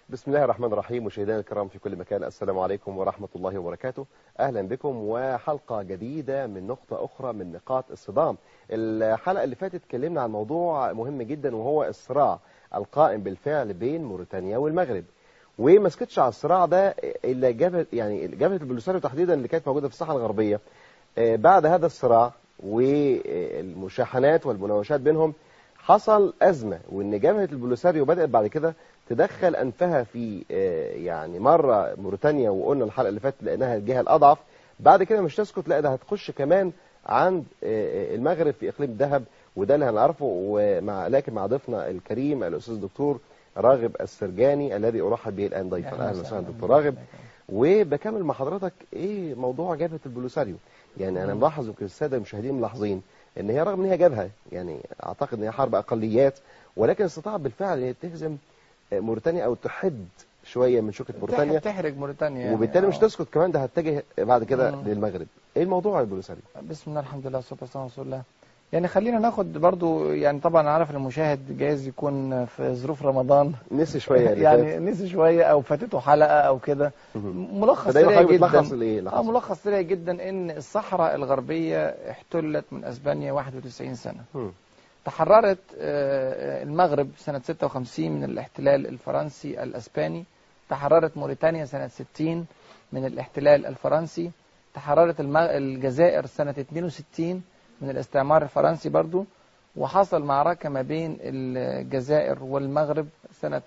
بسم الله الرحمن الرحيم مشاهدينا الكرام في كل مكان السلام عليكم ورحمة الله وبركاته أهلا بكم وحلقة جديدة من نقطة أخرى من نقاط الصدام الحلقة اللي فاتت اتكلمنا عن موضوع مهم جدا وهو الصراع القائم بالفعل بين موريتانيا والمغرب وما سكتش على الصراع ده الا جبهه يعني جبهه البوليساريو تحديدا اللي كانت موجوده في الصحراء الغربيه آه، بعد هذا الصراع والمشاحنات والمناوشات بينهم حصل ازمه وان جبهه البوليساريو بدات بعد كده تدخل انفها في آه، يعني مره موريتانيا وقلنا الحلقه اللي فاتت لانها الجهه الاضعف بعد كده مش تسكت لا ده هتخش كمان عند آه، المغرب في اقليم دهب وده اللي هنعرفه ومع لكن مع ضيفنا الكريم الاستاذ الدكتور راغب السرجاني الذي ارحب به الان ضيفا اهلا وسهلا دكتور راغب وبكمل مع حضرتك ايه موضوع جبهه البوليساريو يعني انا ملاحظ يمكن الساده المشاهدين ملاحظين ان هي رغم ان هي جبهه يعني اعتقد ان هي حرب اقليات ولكن استطاعت بالفعل ان هي تهزم موريتانيا او تحد شويه من شوكه موريتانيا تحرج موريتانيا يعني وبالتالي مش آه. تسكت كمان ده هتتجه بعد كده مم. للمغرب ايه الموضوع يا البوليساريو بسم الله الحمد لله والصلاه والسلام على رسول الله يعني خلينا ناخد برضو يعني طبعا عارف المشاهد جايز يكون في ظروف رمضان نسي شويه اللي يعني فات. نسي شويه او فاتته حلقه او كده مهم. ملخص فدايما سريع حضرتك جدا بتلخص الايه اللي اه حصل. ملخص سريع جدا ان الصحراء الغربيه احتلت من اسبانيا 91 سنه مم. تحررت آه، المغرب سنة 56 من الاحتلال الفرنسي الأسباني تحررت موريتانيا سنة 60 من الاحتلال الفرنسي تحررت الم- الجزائر سنة 62 من الاستعمار الفرنسي برضو وحصل معركة ما بين الجزائر والمغرب سنة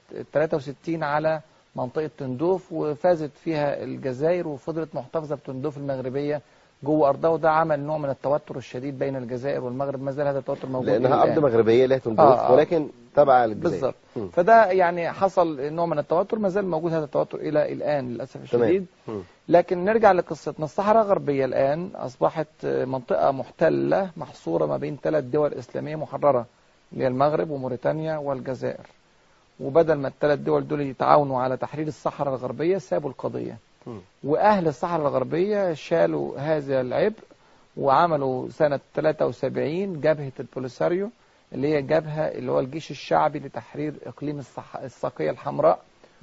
63 على منطقة تندوف وفازت فيها الجزائر وفضلت محتفظة بتندوف المغربية جوه أرضها وده عمل نوع من التوتر الشديد بين الجزائر والمغرب ما زال هذا التوتر موجود إلى لانها الآن. ارض مغربيه لا تندوف آه، آه. ولكن تبع الجزائر بالظبط مم. فده يعني حصل نوع من التوتر ما زال موجود هذا التوتر الى الان للاسف تمام الشديد مم. لكن نرجع لقصتنا الصحراء الغربيه الان اصبحت منطقه محتله محصوره ما بين ثلاث دول اسلاميه محرره اللي هي المغرب وموريتانيا والجزائر وبدل ما الثلاث دول دول يتعاونوا على تحرير الصحراء الغربيه سابوا القضيه مم. واهل الصحراء الغربيه شالوا هذا العبء وعملوا سنه 73 جبهه البوليساريو اللي هي جبهه اللي هو الجيش الشعبي لتحرير اقليم الصح... الساقيه الحمراء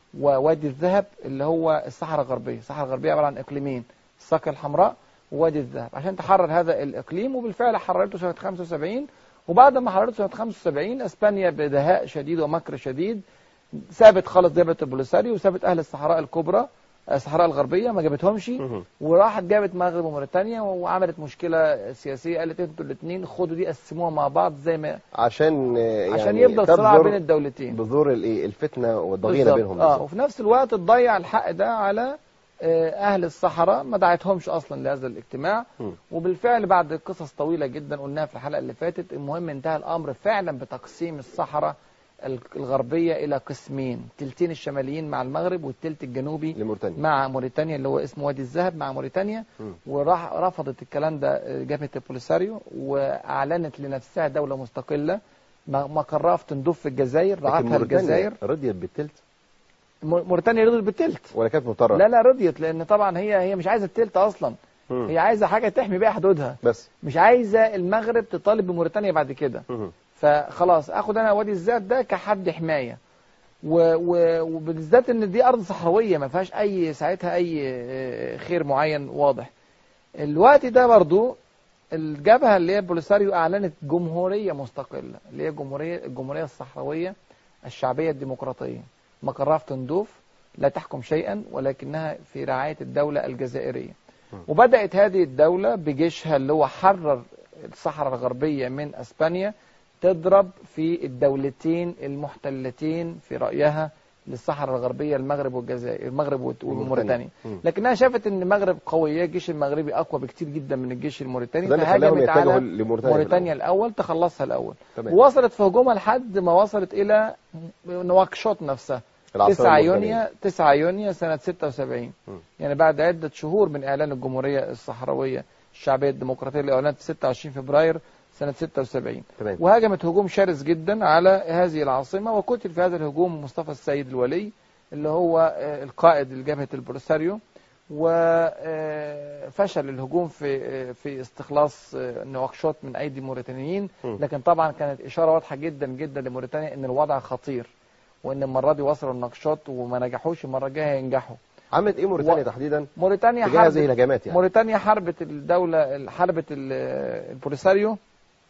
ووادي الذهب اللي هو الصحراء الغربيه، الصحراء الغربيه عباره عن اقليمين الساقيه الحمراء ووادي الذهب عشان تحرر هذا الاقليم وبالفعل حررته سنه 75 وبعد ما حررته سنه 75 اسبانيا بدهاء شديد ومكر شديد سابت خالص جبهه البوليساريو وسابت اهل الصحراء الكبرى الصحراء الغربيه ما جابتهمش مهم. وراحت جابت مغرب وموريتانيا وعملت مشكله سياسيه قالت انتوا الاثنين خدوا دي قسموها مع بعض زي ما عشان آه، يعني عشان يفضل صراع تبذر بين الدولتين بذور الايه الفتنه والضغينه بالظبط. بينهم اه بالظبط. وفي نفس الوقت تضيع الحق ده على آه، اهل الصحراء ما دعتهمش اصلا لهذا الاجتماع مم. وبالفعل بعد قصص طويله جدا قلناها في الحلقه اللي فاتت المهم انتهى الامر فعلا بتقسيم الصحراء ال- الغربيه الى قسمين تلتين الشماليين مع المغرب والتلت الجنوبي لموريتانيا مع موريتانيا اللي هو اسمه وادي الذهب مع موريتانيا مم. وراح رفضت الكلام ده آه، جبهه البوليساريو واعلنت لنفسها دوله مستقله م- مقرها في تندوف في الجزائر لكن رعتها موريتانيا الجزائر رضيت بالتلت مور- موريتانيا رضيت بالتلت ولا كانت مضطره لا لا رضيت لان طبعا هي هي مش عايزه التلت اصلا مم. هي عايزه حاجه تحمي بيها حدودها بس مش عايزه المغرب تطالب بموريتانيا بعد كده مهم. فخلاص اخد انا وادي الذات ده كحد حمايه و- و- وبالذات ان دي ارض صحراويه ما فيهاش اي ساعتها اي آه، خير معين واضح الوقت ده برضو الجبهه اللي هي بوليساريو اعلنت جمهوريه مستقله اللي هي جمهوريه الجمهوريه الصحراويه الشعبيه الديمقراطيه مقرها في تندوف لا تحكم شيئا ولكنها في رعايه الدوله الجزائريه وبدات هذه الدوله بجيشها اللي هو حرر الصحراء الغربيه من اسبانيا تضرب في الدولتين المحتلتين في رايها للصحراء الغربيه المغرب والجزائر المغرب وت- وموريتانيا مم. لكنها شافت ان المغرب قويه الجيش المغربي اقوى بكتير جدا من الجيش الموريتاني ده اللي خلاهم فهاجمت يتجهوا على لموريتانيا موريتانيا الاول تخلصها الاول تمام. ووصلت في هجومها لحد ما وصلت الى نواكشوط نفسها العاصمة 9 الموريتانية. يونيو 9 يونيو سنه 76 مم. يعني بعد عده شهور من اعلان الجمهوريه الصحراويه الشعبيه الديمقراطيه اللي اعلنت 26 فبراير سنه 76 تمام وهاجمت هجوم شرس جدا على هذه العاصمه وقتل في هذا الهجوم مصطفى السيد الولي اللي هو آه، القائد لجبهه البوليساريو وفشل الهجوم في آه، في استخلاص آه، نواكشوط من ايدي الموريتانيين مم. لكن طبعا كانت اشاره واضحه جدا جدا لموريتانيا ان الوضع خطير وان المره دي وصلوا النقشات وما نجحوش المره الجايه هينجحوا عملت ايه موريتانيا و- تحديدا موريتانيا تجاه هذه حربت الهجمات يعني موريتانيا حربت الدوله حربت ال- البوليساريو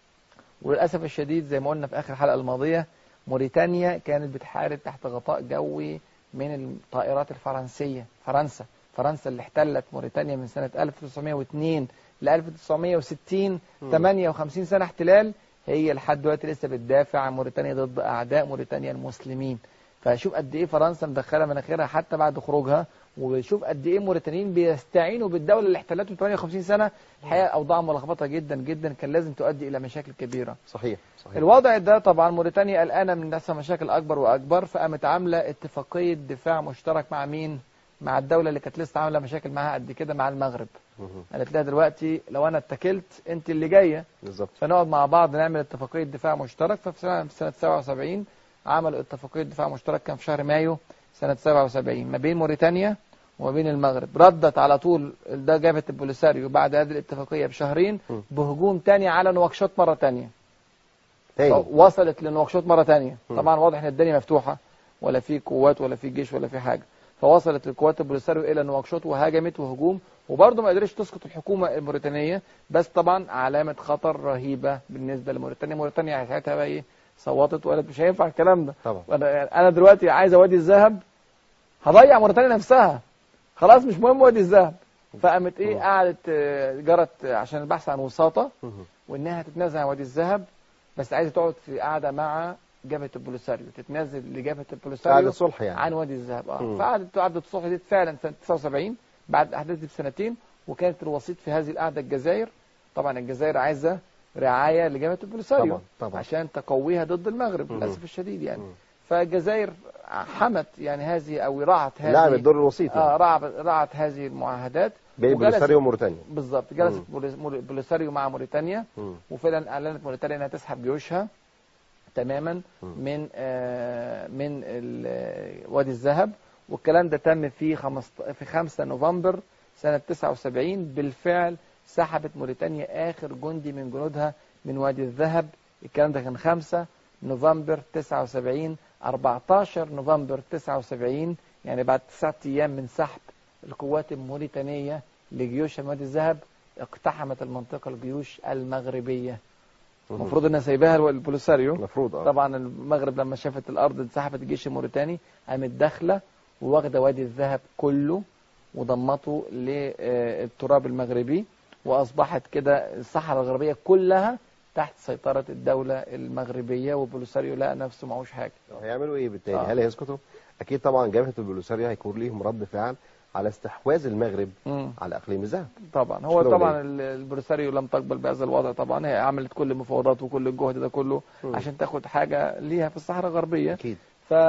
وللاسف الشديد زي ما قلنا في اخر الحلقه الماضيه موريتانيا كانت بتحارب تحت غطاء جوي من الطائرات الفرنسيه فرنسا فرنسا اللي احتلت موريتانيا من سنه 1902 ل 1960 مم. 58 سنه احتلال هي لحد دلوقتي لسه بتدافع عن موريتانيا ضد اعداء موريتانيا المسلمين فشوف قد ايه فرنسا مدخله مناخيرها حتى بعد خروجها وشوف قد ايه موريتانيين بيستعينوا بالدوله اللي احتلتهم 58 سنه الحقيقه اوضاع ملخبطه جدا جدا كان لازم تؤدي الى مشاكل كبيره صحيح صحيح الوضع ده طبعا موريتانيا قلقانه من نفسها مشاكل اكبر واكبر فقامت عامله اتفاقيه دفاع مشترك مع مين مع الدوله اللي كانت لسه عامله مشاكل معاها قد كده مع المغرب مهم. قالت لها دلوقتي لو انا اتكلت انت اللي جايه بالظبط فنقعد مع بعض نعمل اتفاقية دفاع مشترك ففي سنة, في سنة 77 عملوا اتفاقية دفاع مشترك كان في شهر مايو سنة 77 ما بين موريتانيا وما بين المغرب ردت على طول ده جابت البوليساريو بعد هذه الاتفاقية بشهرين م. بهجوم تاني على نواكشوط مرة تانية تاني وصلت لنواكشوط مرة تانية م. طبعا واضح ان الدنيا مفتوحة ولا في قوات ولا في جيش ولا في حاجة فوصلت القوات البوليساريو الى نواكشوط وهاجمت وهجوم وبرضه ما قدرتش تسقط الحكومة الموريتانية بس طبعا علامة خطر رهيبة بالنسبة لموريتانيا موريتانيا ساعتها بقى ايه صوتت وقالت مش هينفع الكلام ده طبعا انا أنا دلوقتي عايز وادي الذهب هضيع موريتانيا نفسها خلاص مش مهم وادي الذهب فقامت ايه مم. قعدت آه، جرت آه، عشان البحث عن وساطة مهم. وانها تتنازل عن وادي الذهب بس عايزه تقعد في قاعده مع جبهه البوليساريو تتنازل لجبهه قاعد البوليساريو الصلح يعني عن وادي الذهب اه مم. فقعدت قعدت الصلح دي فعلا سنه 79 بعد الاحداث دي بسنتين وكانت الوسيط في هذه القعده الجزائر طبعا الجزائر عايزه رعايه لجبهه البوليساريو طبعا طبعا عشان تقويها ضد المغرب مم. للاسف الشديد يعني مم. فالجزائر حمت يعني هذه او رعت هذه لعب الدور الوسيط يعني اه رعت, رعت هذه المعاهدات بين وجلست- بوليساريو وموريتانيا بالظبط جلست مم. بوليس- مور- بوليساريو مع موريتانيا مم. وفعلا اعلنت موريتانيا انها تسحب جيوشها تماما مم. من آه، من ال- آه، وادي الذهب والكلام ده تم في خمست- في 5 نوفمبر سنة 79 بالفعل سحبت موريتانيا آخر جندي من جنودها من وادي الذهب الكلام ده كان 5 نوفمبر 79 14 نوفمبر 79 يعني بعد تسعة أيام من سحب القوات الموريتانية لجيوش وادي الذهب اقتحمت المنطقة الجيوش المغربية مهم. المفروض انها سايباها البوليساريو المفروض اه طبعا المغرب لما شافت الارض انسحبت الجيش الموريتاني قامت داخله وواخده وادي الذهب كله وضمته للتراب المغربي واصبحت كده الصحراء الغربيه كلها تحت سيطره الدوله المغربيه وبوليساريو لقى نفسه معهوش حاجه هيعملوا ايه بالتالي آه. هل هيسكتوا اكيد طبعا جبهه البوليساريو هيكون ليهم رد فعل على استحواذ المغرب مم. على اقليم الذهب طبعا هو شكراً طبعا ال- البوليساريو لم تقبل بهذا الوضع طبعا هي عملت كل المفاوضات وكل الجهد ده كله مم. عشان تاخد حاجه ليها في الصحراء الغربيه اكيد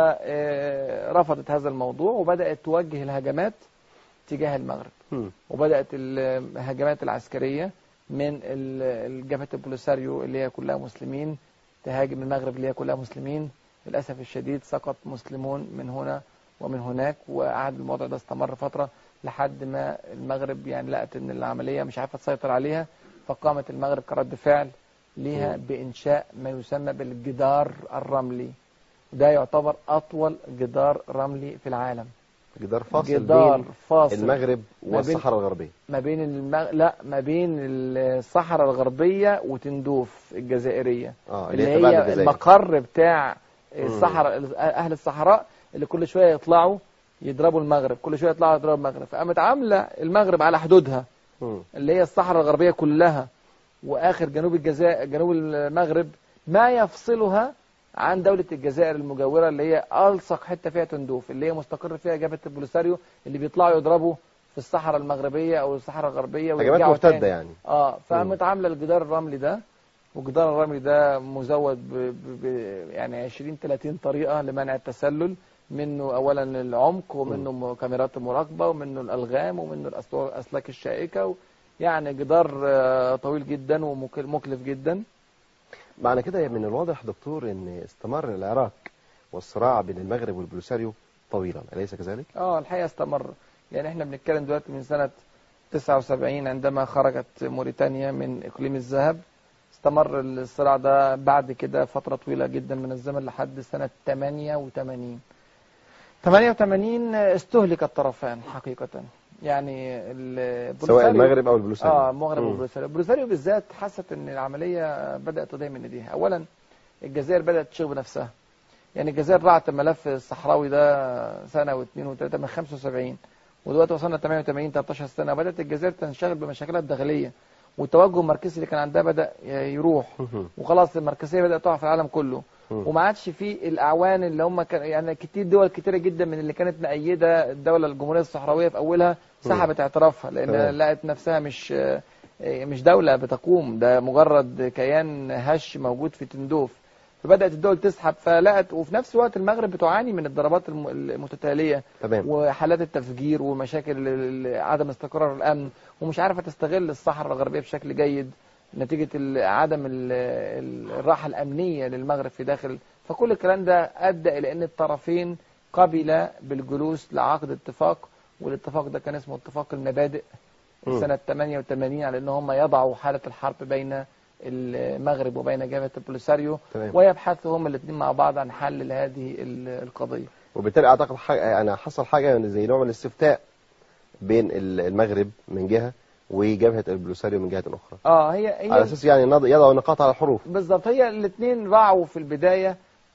فرفضت هذا الموضوع وبدأت توجه الهجمات تجاه المغرب مم. وبدأت الهجمات العسكرية من ال- جبهة البوليساريو اللي هي كلها مسلمين تهاجم المغرب اللي هي كلها مسلمين للأسف الشديد سقط مسلمون من هنا ومن هناك وقعد الموضوع ده استمر فترة لحد ما المغرب يعني لقت ان العملية مش عارفة تسيطر عليها فقامت المغرب كرد فعل ليها مم. بإنشاء ما يسمى بالجدار الرملي ده يعتبر أطول جدار رملي في العالم جدار فاصل جدار بين فاصل المغرب بين- والصحراء الغربيه ما بين المغ... لا ما بين الصحراء الغربية وتندوف الجزائرية اه اللي تبع هي الجزائر. المقر بتاع الصحراء أهل الصحراء اللي كل شوية يطلعوا يضربوا المغرب كل شوية يطلعوا يضربوا المغرب فقامت عاملة المغرب على حدودها مم. اللي هي الصحراء الغربية كلها وآخر جنوب الجزائر جنوب المغرب ما يفصلها عن دولة الجزائر المجاورة اللي هي ألصق حتة فيها تندوف اللي هي مستقر فيها جبهة البوليساريو اللي بيطلعوا يضربوا في الصحراء المغربيه او الصحراء الغربيه هجمات ويرجعوا مرتده تاني. يعني اه فقامت عامله الجدار الرملي ده والجدار الرملي ده مزود ب ب ب يعني 20 30 طريقه لمنع التسلل منه اولا العمق ومنه م- كاميرات المراقبه ومنه الالغام ومنه الأسو- الاسلاك الشائكه و يعني جدار آه، طويل جدا ومكلف جدا معنى كده من الواضح دكتور ان استمر العراق والصراع بين المغرب والبوليساريو طويلا اليس كذلك؟ اه الحقيقه استمر يعني احنا بنتكلم دلوقتي من سنه 79 عندما خرجت موريتانيا من اقليم الذهب استمر الصراع ده بعد كده فترة طويلة جدا من الزمن لحد سنة 88 88 استهلك الطرفان حقيقة يعني ال- سواء بوليساريو- المغرب او البلوساريو اه المغرب مم. والبوليساريو البوليساريو بالذات حست ان العمليه بدات تضيع من ايديها اولا الجزائر بدات تشغل بنفسها يعني الجزائر رعت الملف الصحراوي ده سنه واثنين وثلاثه من 75 ودلوقتي وصلنا 88 13 سنه بدات الجزائر تنشغل بمشاكلها الداخليه والتوجه المركزي اللي كان عندها بدا يروح مهم. وخلاص المركزيه بدات تقع في العالم كله مم. وما عادش في الاعوان اللي هم كان يعني كتير دول كتيره جدا من اللي كانت مأيده الدوله الجمهوريه الصحراويه في اولها سحبت اعترافها لان تمام. لقت نفسها مش مش دوله بتقوم ده مجرد كيان هش موجود في تندوف فبدات الدول تسحب فلقت وفي نفس الوقت المغرب بتعاني من الضربات الم- المتتاليه تمام وحالات التفجير ومشاكل ال- ال- عدم استقرار الامن ومش عارفه تستغل الصحراء الغربيه بشكل جيد نتيجه ال- عدم ال- ال- الراحه الامنيه للمغرب في داخل فكل الكلام ده ادى الى ان الطرفين قبل بالجلوس لعقد اتفاق والاتفاق ده كان اسمه اتفاق المبادئ مم. سنه 88 على ان هم يضعوا حاله الحرب بين المغرب وبين جبهه البوليساريو تمام ويبحثوا هم الاثنين مع بعض عن حل لهذه ال- القضيه وبالتالي اعتقد حاجه يعني حصل حاجه يعني زي نوع من الاستفتاء بين ال- المغرب من جهه وجبهه البلوساريو من جهه اخرى اه هي هي على اساس يعني نض- يضعوا نقاط على الحروف بالظبط هي الاثنين راعوا في البدايه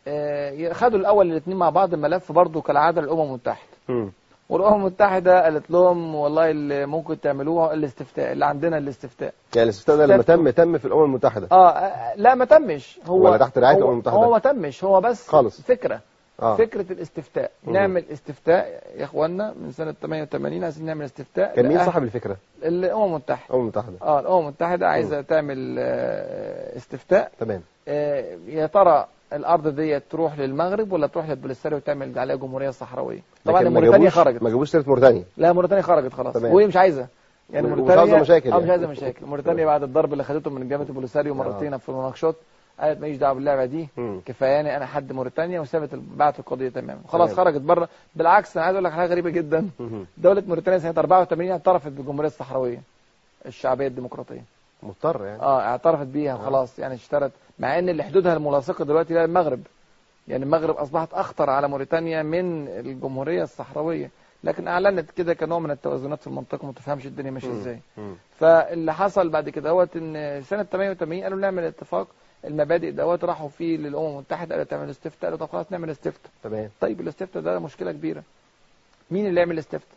آه، خدوا الاول الاثنين مع بعض الملف برضه كالعاده للامم المتحده مم. والامم المتحده قالت لهم والله اللي ممكن تعملوه الاستفتاء اللي عندنا الاستفتاء يعني الاستفتاء ده لما استفتوا. تم تم في الامم المتحده اه آه، لا ما تمش هو ولا تحت رعاية هو- الأمم المتحدة؟ هو ما تمش هو بس خالص. فكره اه فكره الاستفتاء مم. نعمل استفتاء يا اخوانا من سنه 88 عايزين نعمل استفتاء كان مين لأهل- صاحب الفكره الامم المتحده الامم المتحده اه الامم المتحده عايزه تعمل آه، استفتاء تمام آه، يا ترى الارض دي تروح للمغرب ولا تروح للبوليساريو وتعمل عليها جمهوريه صحراويه طبعا لكن ما موريتانيا جابوش- خرجت ما جابوش سيره موريتانيا لا موريتانيا خرجت خلاص تمام. وهي مش عايزه يعني ومش موريتانيا عايزة مشاكل اه مش يعني. عايزه مشاكل موريتانيا بعد الضرب اللي خدته من جبهه البوليساريو مرتين في المناقشات قالت ماليش دعوه باللعبه دي مم. كفاياني انا حد موريتانيا وسابت ال- بعت القضيه تماما خلاص تمام. خرجت بره بالعكس انا عايز اقول لك حاجه غريبه جدا مهم. دوله موريتانيا سنه 84 اعترفت بالجمهوريه الصحراويه الشعبيه الديمقراطيه مضطر يعني اه اعترفت بيها وخلاص يعني اشترت مع ان اللي حدودها الملاصقه دلوقتي لها المغرب يعني المغرب اصبحت اخطر على موريتانيا من الجمهوريه الصحراويه لكن اعلنت كده كنوع من التوازنات في المنطقه ما تفهمش الدنيا ماشيه مم. ازاي مم. فاللي حصل بعد كده دوت ان سنه 88 قالوا نعمل اتفاق المبادئ دوت راحوا فيه للامم المتحده قالت تعمل استفتاء قالوا طب خلاص نعمل استفتاء تمام طيب الاستفتاء ده مشكله كبيره مين اللي يعمل استفتاء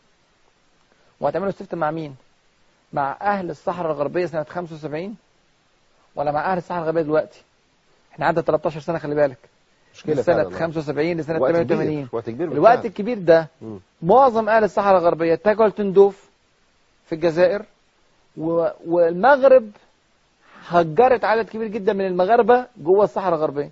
وهتعملوا استفتاء مع مين مع اهل الصحراء الغربيه سنه 75 ولا مع اهل الصحراء الغربيه دلوقتي احنا عدى 13 سنه خلي بالك مشكله من سنه فعلا. 75 لسنه وقت 88 كبير وقت كبير الوقت بالفعل. الكبير ده مم. معظم اهل الصحراء الغربيه اتجهوا لتندوف في الجزائر و... والمغرب هجرت عدد كبير جدا من المغاربه جوه الصحراء الغربيه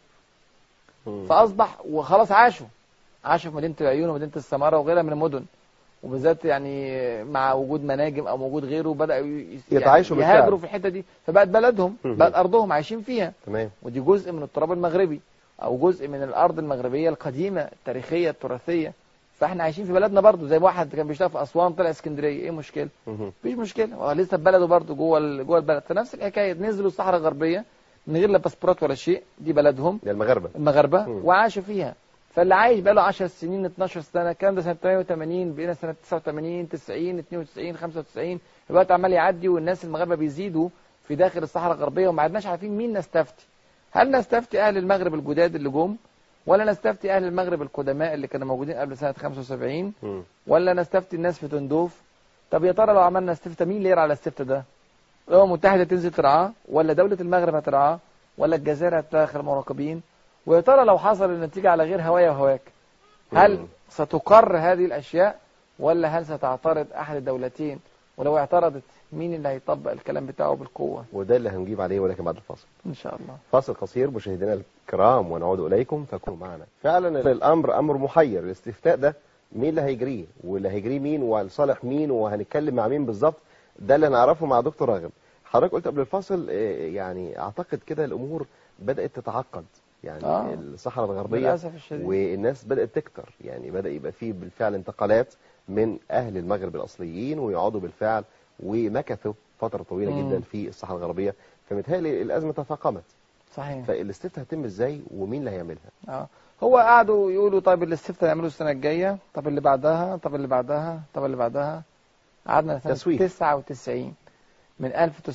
مم. فاصبح وخلاص عاشوا عاشوا في مدينه العيون ومدينه السماره وغيرها من المدن وبالذات يعني مع وجود مناجم او وجود غيره بداوا ي- يتعايشوا يعني بالفعل. يهاجروا في الحته دي فبقت بلدهم مهم. بقت ارضهم عايشين فيها تمام ودي جزء من التراب المغربي او جزء من الارض المغربيه القديمه التاريخيه التراثيه فاحنا عايشين في بلدنا برضو زي ما واحد كان بيشتغل في اسوان طلع اسكندريه ايه مشكله مهم. مفيش مشكله هو لسه في بلده برضو جوه ال- جوه البلد فنفس الحكايه نزلوا الصحراء الغربيه من غير لا باسبورات ولا شيء دي بلدهم ده المغاربه المغاربه مم. وعاشوا فيها فاللي عايش بقاله 10 سنين 12 سنه الكلام ده سنه 88 بقينا سنه 89 90 92 95 الوقت عمال يعدي والناس المغاربه بيزيدوا في داخل الصحراء الغربيه وما عدناش عارفين مين نستفتي هل نستفتي اهل المغرب الجداد اللي جم ولا نستفتي اهل المغرب القدماء اللي كانوا موجودين قبل سنه 75 مم. ولا نستفتي الناس في تندوف طب يا ترى لو عملنا استفتاء مين اللي يرعى على الاستفتاء ده الامم المتحده تنزل ترعاه ولا دوله المغرب هترعاه ولا الجزائر هتدخل مراقبين ويا ترى لو حصل النتيجه على غير هوايا وهواك هل مم. ستقر هذه الاشياء ولا هل ستعترض احد الدولتين ولو اعترضت مين اللي هيطبق الكلام بتاعه بالقوه وده اللي هنجيب عليه ولكن بعد الفاصل ان شاء الله فاصل قصير مشاهدينا الكرام ونعود اليكم فكونوا معنا فعلا الامر امر محير الاستفتاء ده مين اللي هيجريه واللي هيجريه مين ولصالح مين وهنتكلم مع مين بالظبط ده اللي نعرفه مع دكتور راغب حضرتك قلت قبل الفاصل آه، يعني اعتقد كده الامور بدات تتعقد يعني آه. الصحراء الغربيه للاسف الشديد والناس بدات تكتر يعني بدا يبقى فيه بالفعل انتقالات من اهل المغرب الاصليين ويقعدوا بالفعل ومكثوا فتره طويله مم. جدا في الصحراء الغربيه فمتهيألي الازمه تفاقمت صحيح فالاستفتاء هتتم ازاي ومين اللي هيعملها اه هو قعدوا يقولوا طيب الاستفتاء نعمله السنه الجايه طب اللي بعدها طب اللي بعدها طب اللي بعدها قعدنا سنه تسويف. 99 من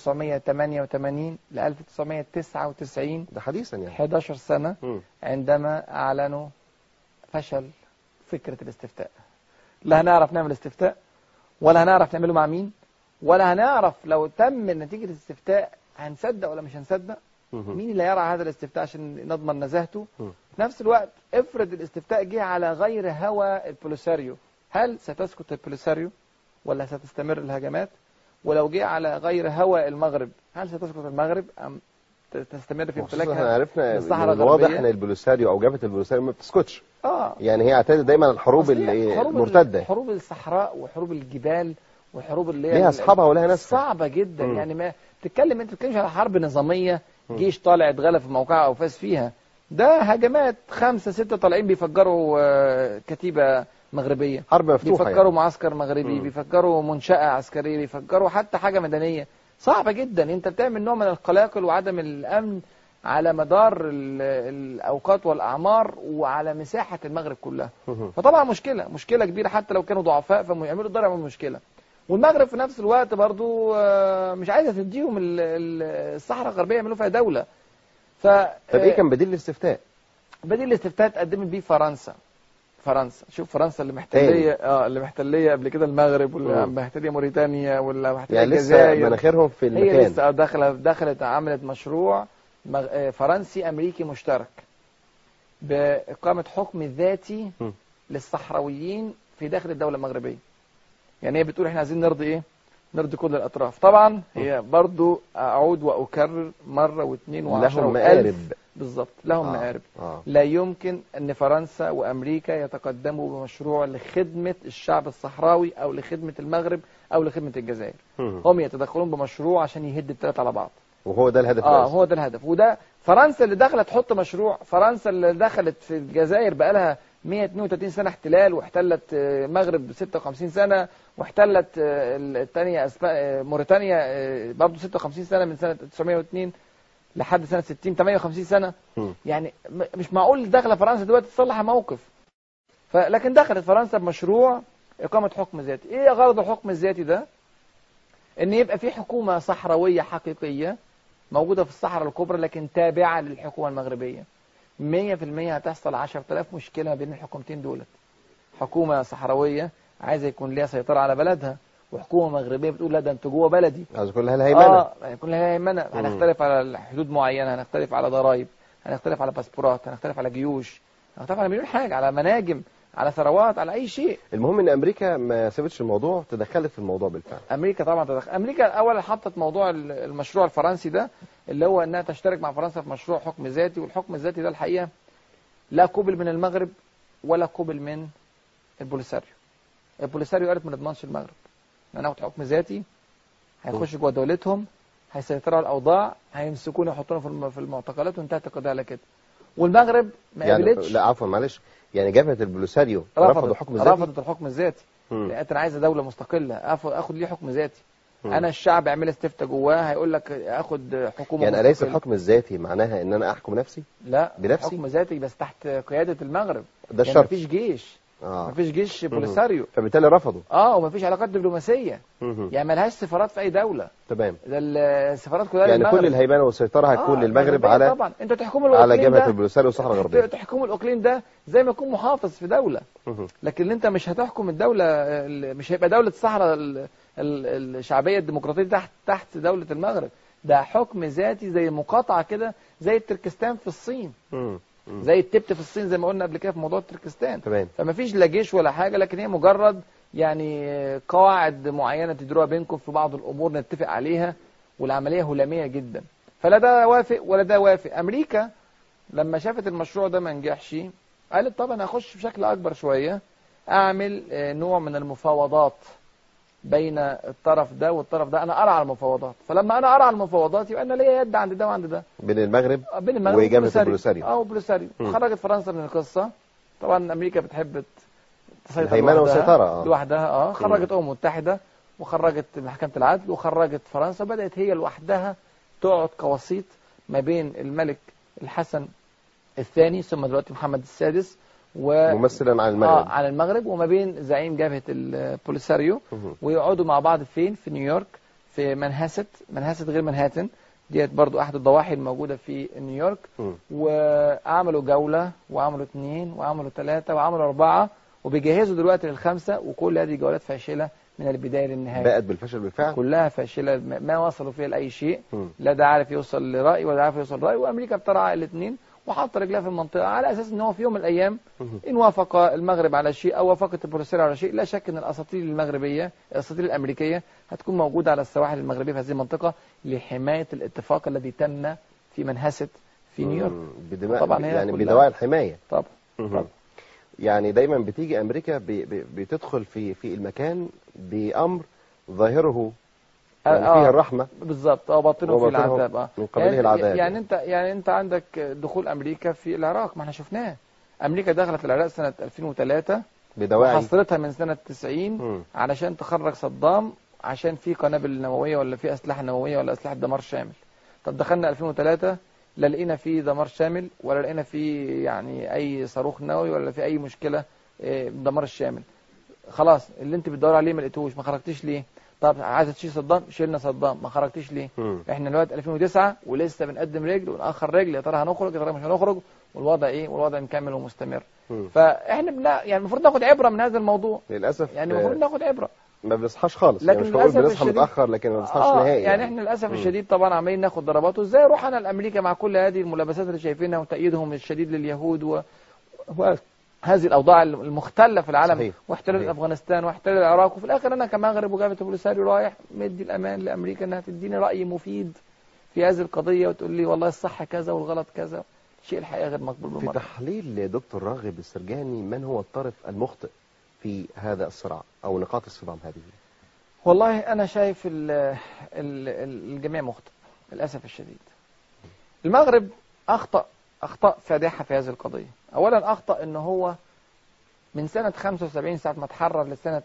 1988 ل 1999 ده حديثا يعني 11 سنه مم. عندما اعلنوا فشل فكره الاستفتاء لا هنعرف نعمل استفتاء ولا هنعرف نعمله مع مين ولا هنعرف لو تم نتيجه الاستفتاء هنصدق ولا مش هنصدق مهم. مين اللي يرى هذا الاستفتاء عشان نضمن نزاهته مم. في نفس الوقت افرض الاستفتاء جه على غير هوى البوليساريو هل ستسكت البوليساريو ولا ستستمر الهجمات ولو جه على غير هوى المغرب هل ستسكت المغرب ام ت- تستمر في وخصوصا احنا امتلاكها عرفنا للصحراء من الواضح الغربية. ان البوليساريو او جبهه البوليساريو ما بتسكتش اه يعني هي اعتادت دايما الحروب أصل هي اللي- حروب المرتده حروب الصحراء وحروب الجبال وحروب اللي هي ليها ال- اصحابها ولها ناسها صعبة جدا مم. يعني ما تتكلم انت بتتكلمش على حرب نظامية مم. جيش طالع اتغلب في موقعها او فاز فيها ده هجمات خمسة ستة طالعين بيفجروا آه، كتيبة مغربية حرب مفتوحه بيفكروا يعني. معسكر مغربي مم. بيفكروا منشأة عسكرية بيفكروا حتى حاجة مدنية صعبة جدا انت بتعمل نوع من القلاقل وعدم الامن على مدار ال- الاوقات والاعمار وعلى مساحة المغرب كلها مهم. فطبعا مشكلة مشكلة كبيرة حتى لو كانوا ضعفاء فيعملوا ضرر من مشكلة والمغرب في نفس الوقت برضو آه، مش عايزة تديهم ال- ال- الصحراء الغربية يعملوا فيها دولة ف طب ايه كان بديل الاستفتاء بديل الاستفتاء اتقدمت بيه فرنسا فرنسا شوف فرنسا اللي محتليه اه اللي محتليه قبل كده المغرب واللي مم. محتليه موريتانيا واللي محتليه يعني لسه الجزائر مناخيرهم في هي المكان لسه آه، دخلت دخلت عملت مشروع مغ... آه، فرنسي امريكي مشترك باقامه حكم ذاتي م. للصحراويين في داخل الدوله المغربيه يعني هي بتقول احنا عايزين نرضي ايه نرضي كل الاطراف طبعا هي برضو اعود واكرر مره واثنين وعشرة لهم وألف. مآرب بالظبط لهم آه. مآرب اه لا يمكن أن فرنسا وأمريكا يتقدموا بمشروع لخدمة الشعب الصحراوي أو لخدمة المغرب أو لخدمة الجزائر مهم. هم يتدخلون بمشروع عشان يهد الثلاثة على بعض وهو ده الهدف اه الرئيسي. هو ده الهدف وده فرنسا اللي دخلت تحط مشروع فرنسا اللي دخلت في الجزائر بقى لها 132 سنة احتلال واحتلت آه، المغرب 56 سنة واحتلت آه، الثانية أسبا- آه، موريتانيا آه، برضه 56 سنة من سنة 902 لحد سنة 60 58 سنة مم. يعني م- مش معقول داخله فرنسا دلوقتي تصلح موقف فلكن دخلت فرنسا بمشروع إقامة حكم ذاتي إيه غرض الحكم الذاتي ده إن يبقى في حكومة صحراوية حقيقية موجودة في الصحراء الكبرى لكن تابعة للحكومة المغربية 100% هتحصل 10000 مشكلة ما بين الحكومتين دولت حكومة صحراوية عايزة يكون ليها سيطرة على بلدها وحكومة مغربية بتقول لا ده انتوا جوه بلدي عايز كلها الهيمنه اه هيكون لها هيمنه مم. هنختلف على حدود معينه هنختلف على ضرائب هنختلف على باسبورات هنختلف على جيوش هنختلف على مليون حاجه على مناجم على ثروات على اي شيء المهم ان امريكا ما سابتش الموضوع تدخلت في الموضوع بالفعل امريكا طبعا تدخل امريكا اولا حطت موضوع ال- المشروع الفرنسي ده اللي هو انها تشترك مع فرنسا في مشروع حكم ذاتي والحكم الذاتي ده الحقيقه لا قبل من المغرب ولا قبل من البوليساريو البوليساريو قالت ما نضمنش المغرب هناخد حكم ذاتي هيخش جوه دولتهم هيسيطروا على الاوضاع هيمسكونا يحطونا في الم- في المعتقلات وانتهت القضيه على كده والمغرب ما يعني قابلتش لا عفوا معلش يعني جبهه البوليساريو رفضوا رفضت حكم ذاتي رفضت الحكم الذاتي مم. لقيت انا عايزه دوله مستقله آخد- اخد ليه حكم ذاتي مم. انا الشعب يعمل استفتاء جواه هيقول لك اخد حكومه يعني اليس مستقلة. الحكم الذاتي معناها ان انا احكم نفسي لا بنفسي؟ حكم ذاتي بس تحت قياده المغرب ده يعني الشرط مفيش جيش اه مفيش جيش بوليساريو فبالتالي رفضوا اه ومفيش علاقات دبلوماسيه مهم. يعني ملهاش سفارات في اي دوله تمام ده السفارات كلها يعني للمغرب. كل الهيمنه والسيطره هتكون آه، للمغرب مغربية على طبعا انتوا تحكموا على الاقليم جبهه ده البوليساريو والصحراء الغربيه تحكموا الاقليم ده زي ما يكون محافظ في دوله مهم. لكن انت مش هتحكم الدوله ال- مش هيبقى دوله الصحراء ال- ال- الشعبيه الديمقراطيه تحت تحت دوله المغرب ده حكم ذاتي زي مقاطعه كده زي التركستان في الصين مم. مم. زي التبت في الصين زي ما قلنا قبل كده في موضوع التركستان تمام فما فيش لا جيش ولا حاجه لكن هي مجرد يعني قواعد معينه تديروها بينكم في بعض الامور نتفق عليها والعمليه هلاميه جدا فلا ده وافق ولا ده وافق امريكا لما شافت المشروع ده ما نجحش قالت طب انا هخش بشكل اكبر شويه اعمل آه، نوع من المفاوضات بين الطرف ده والطرف ده انا ارى على المفاوضات فلما انا ارى على المفاوضات يبقى انا ليا يد عند ده وعند ده بين المغرب بين المغرب وجبهة والبوليساريو. البوليساريو. اه وبوليساريو مم. خرجت فرنسا من القصه طبعا امريكا بتحب تسيطر الهيمنة لوحدها- والسيطرة، آه. لوحدها اه خرجت امم متحده وخرجت محكمه العدل وخرجت فرنسا بدات هي لوحدها تقعد كوسيط ما بين الملك الحسن الثاني ثم دلوقتي محمد السادس و ممثلا عن آه المغرب على المغرب وما بين زعيم جبهة البوليساريو مهم. ويقعدوا مع بعض فين في نيويورك في منهاست منهاست غير منهاتن ديت برضو احد الضواحي الموجودة في نيويورك مم. وعملوا جولة وعملوا اثنين وعملوا ثلاثة وعملوا أربعة وبيجهزوا دلوقتي للخمسة وكل هذه جولات فاشلة من البداية للنهاية بقت بالفشل بالفعل كلها فاشلة ما- ما وصلوا فيها لأي شيء مم. لا ده عارف يوصل لرأي ولا ده عارف يوصل لرأي وأمريكا بترعى الاثنين وحط رجلها في المنطقة على أساس إن هو في يوم من الأيام مهم. إن وافق المغرب على شيء أو وافقت البروسير على شيء لا شك أن الأساطيل المغربية الأساطيل الأمريكية هتكون موجودة على السواحل المغربية في هذه المنطقة لحماية الاتفاق الذي تم في منهست في نيويورك مم. بدماء طبعاً هي يعني كلها- بدواعي الحماية طبعا مهم. طبعا. يعني دايما بتيجي امريكا ب- ب- بتدخل في في المكان بامر ظاهره يعني آه، فيه آه. الرحمه بالظبط اه باطنه في وباطنه العذاب اه من قبله يعني, العذاب. يعني انت يعني انت عندك دخول امريكا في العراق ما احنا شفناه امريكا دخلت العراق سنه 2003 بدواعي وحصرتها من سنه 90 مم. علشان تخرج صدام عشان في قنابل نوويه ولا في اسلحه نوويه ولا اسلحه دمار شامل طب دخلنا 2003 لا لقينا في دمار شامل ولا لقينا في يعني اي صاروخ نووي ولا في اي مشكله إيه، دمار الشامل خلاص اللي انت بتدور عليه ما لقيتوش ما خرجتيش ليه طب عايزه تشيل صدام شيلنا صدام ما خرجتيش ليه مم. احنا دلوقتي 2009 ولسه بنقدم رجل ونأخر رجل يا ترى هنخرج يا ترى مش هنخرج والوضع ايه والوضع مكمل ومستمر مم. فاحنا بلا يعني المفروض ناخد عبره من هذا الموضوع للاسف يعني آه، المفروض ناخد عبره ما بنصحاش خالص لكن يعني مش بقول للأسف بنصحى الشديد- متاخر لكن ما بنصحاش اه نهائي يعني احنا للاسف مم. الشديد طبعا عمالين ناخد ضربات وازاي اروح انا لامريكا مع كل هذه الملابسات اللي شايفينها وتأييدهم الشديد لليهود و... وهذه الاوضاع المختله في العالم صحيح. واحتلال صحيح. افغانستان واحتلال العراق وفي الاخر انا كمغرب وجبهه البوليساريو رايح مدي الامان لامريكا انها تديني راي مفيد في هذه القضيه وتقول لي والله الصح كذا والغلط كذا شيء الحقيقه غير مقبول في بالمره تحليل دكتور راغب السرجاني من هو الطرف المخطئ في هذا الصراع او نقاط الصدام هذه والله انا شايف ال ال ال الجميع مخطئ للاسف الشديد المغرب اخطا اخطاء فادحه في هذه القضيه اولا اخطا ان هو من سنه 75 ساعه ما تحرر لسنه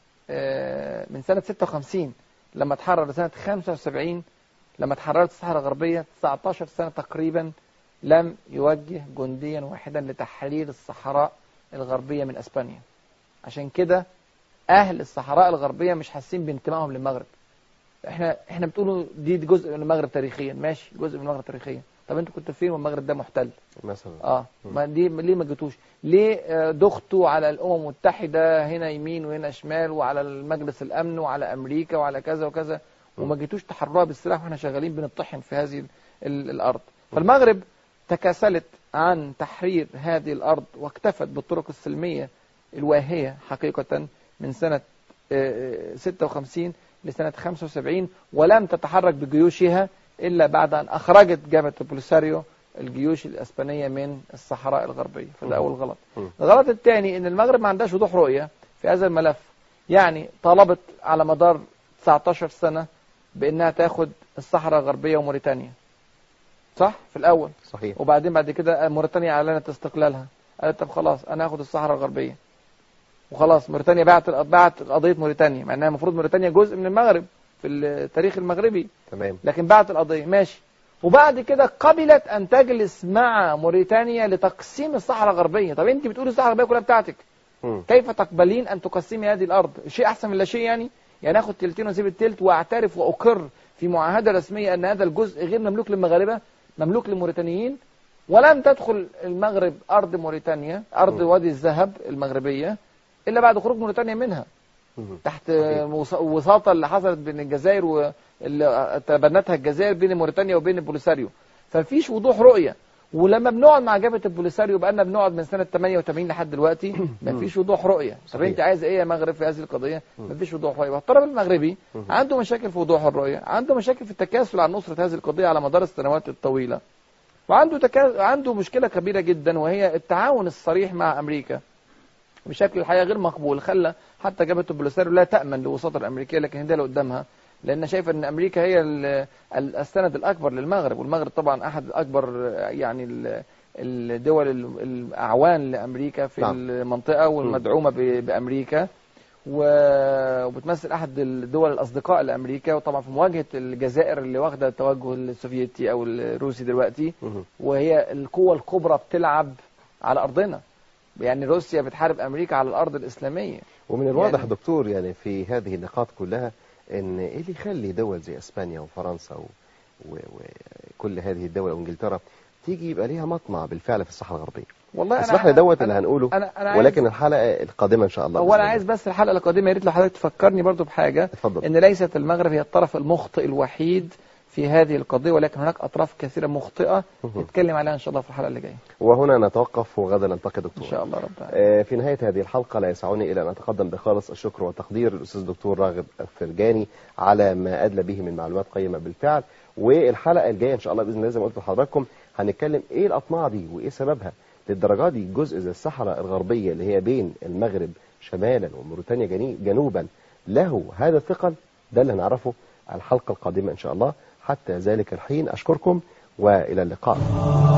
آه، من سنه 56 لما تحرر لسنه 75 لما تحررت الصحراء الغربيه 19 سنه تقريبا لم يوجه جنديا واحدا لتحرير الصحراء الغربيه من اسبانيا عشان كده اهل الصحراء الغربيه مش حاسين بانتمائهم للمغرب احنا احنا بتقولوا دي دي جزء من المغرب تاريخيا ماشي جزء من المغرب تاريخيا طب انتوا كنتوا فين والمغرب ده محتل مثلا اه ما دي ليه ما جيتوش ليه آه، ضغطوا على الامم المتحده هنا يمين وهنا شمال وعلى المجلس الامن وعلى امريكا وعلى كذا وكذا وما جيتوش تحرروها بالسلاح واحنا شغالين بنطحن في هذه ال- ال- الارض فالمغرب تكاسلت عن تحرير هذه الارض واكتفت بالطرق السلميه الواهيه حقيقه من سنه آه، 56 لسنه 75 ولم تتحرك بجيوشها الا بعد ان اخرجت جبهه البوليساريو الجيوش الاسبانيه من الصحراء الغربيه فده اول غلط مم. الغلط الثاني ان المغرب ما عندهاش وضوح رؤيه في هذا الملف يعني طلبت على مدار 19 سنه بانها تاخد الصحراء الغربيه وموريتانيا صح في الاول صحيح وبعدين بعد كده موريتانيا اعلنت استقلالها قالت طب خلاص انا هاخد الصحراء الغربيه وخلاص موريتانيا باعت باعت قضيه موريتانيا مع انها المفروض موريتانيا جزء من المغرب في التاريخ المغربي تمام لكن بعت القضيه ماشي وبعد كده قبلت ان تجلس مع موريتانيا لتقسيم الصحراء الغربيه طب انت بتقولي الصحراء الغربيه كلها بتاعتك مم. كيف تقبلين ان تقسمي هذه الارض شيء احسن من لا شيء يعني يعني اخد تلتين واسيب التلت واعترف واقر في معاهده رسميه ان هذا الجزء غير مملوك للمغاربه مملوك للموريتانيين ولم تدخل المغرب ارض موريتانيا ارض م. وادي الذهب المغربيه الا بعد خروج موريتانيا منها مم. تحت صحيح. وص- وساطه اللي حصلت بين الجزائر واللي تبنتها الجزائر بين موريتانيا وبين البوليساريو فمفيش وضوح رؤيه ولما بنقعد مع جبهه البوليساريو بقالنا بنقعد من سنه 88 لحد دلوقتي مفيش وضوح رؤيه طب صحيح. انت عايز ايه يا مغرب في هذه القضيه مفيش وضوح رؤيه والطرف المغربي مم. عنده مشاكل في وضوح الرؤيه عنده مشاكل في التكاسل عن نصره هذه القضيه على مدار السنوات الطويله وعنده تكا... عنده مشكله كبيره جدا وهي التعاون الصريح مع امريكا بشكل الحقيقه غير مقبول خلى حتى جبهه البوليساريو لا تامن لوساطه الامريكيه لكن هي اللي قدامها لان شايفه ان امريكا هي ال- ال- السند الاكبر للمغرب والمغرب طبعا احد اكبر يعني ال- الدول ال- الاعوان لامريكا في نعم. المنطقه والمدعومه ب- بامريكا و- وبتمثل احد الدول الاصدقاء لامريكا وطبعا في مواجهه الجزائر اللي واخده التوجه السوفيتي او الروسي دلوقتي مهم. وهي القوه الكبرى بتلعب على ارضنا يعني روسيا بتحارب امريكا على الارض الاسلاميه ومن الواضح يعني- دكتور يعني في هذه النقاط كلها ان ايه اللي يخلي دول زي اسبانيا وفرنسا و- و- وكل هذه الدول وانجلترا تيجي يبقى ليها مطمع بالفعل في الصحراء الغربيه والله اسمح لي دوت اللي أنا- هنقوله انا انا عايز ولكن الحلقه القادمه ان شاء الله هو بإذن انا الله. عايز بس الحلقه القادمه يا ريت لو حضرتك تفكرني برضو بحاجه اتفضل ان ليست المغرب هي الطرف المخطئ الوحيد في هذه القضيه ولكن هناك اطراف كثيره مخطئه مهم. نتكلم عليها ان شاء الله في الحلقه اللي جايه وهنا نتوقف وغدا نلتقي ان دكتور شاء الله رب العالمين. آه، في نهاية هذه الحلقة لا يسعني إلى أن أتقدم بخالص الشكر والتقدير للأستاذ دكتور راغب الفرجاني على ما أدلى به من معلومات قيمة بالفعل والحلقة الجاية إن شاء الله بإذن الله زي ما قلت لحضراتكم هنتكلم إيه الأطماع دي وإيه سببها للدرجة دي جزء زي الصحراء الغربية اللي هي بين المغرب شمالا وموريتانيا جني- جنوبا له هذا الثقل ده اللي هنعرفه الحلقة القادمة إن شاء الله حتى ذلك الحين أشكركم وإلى اللقاء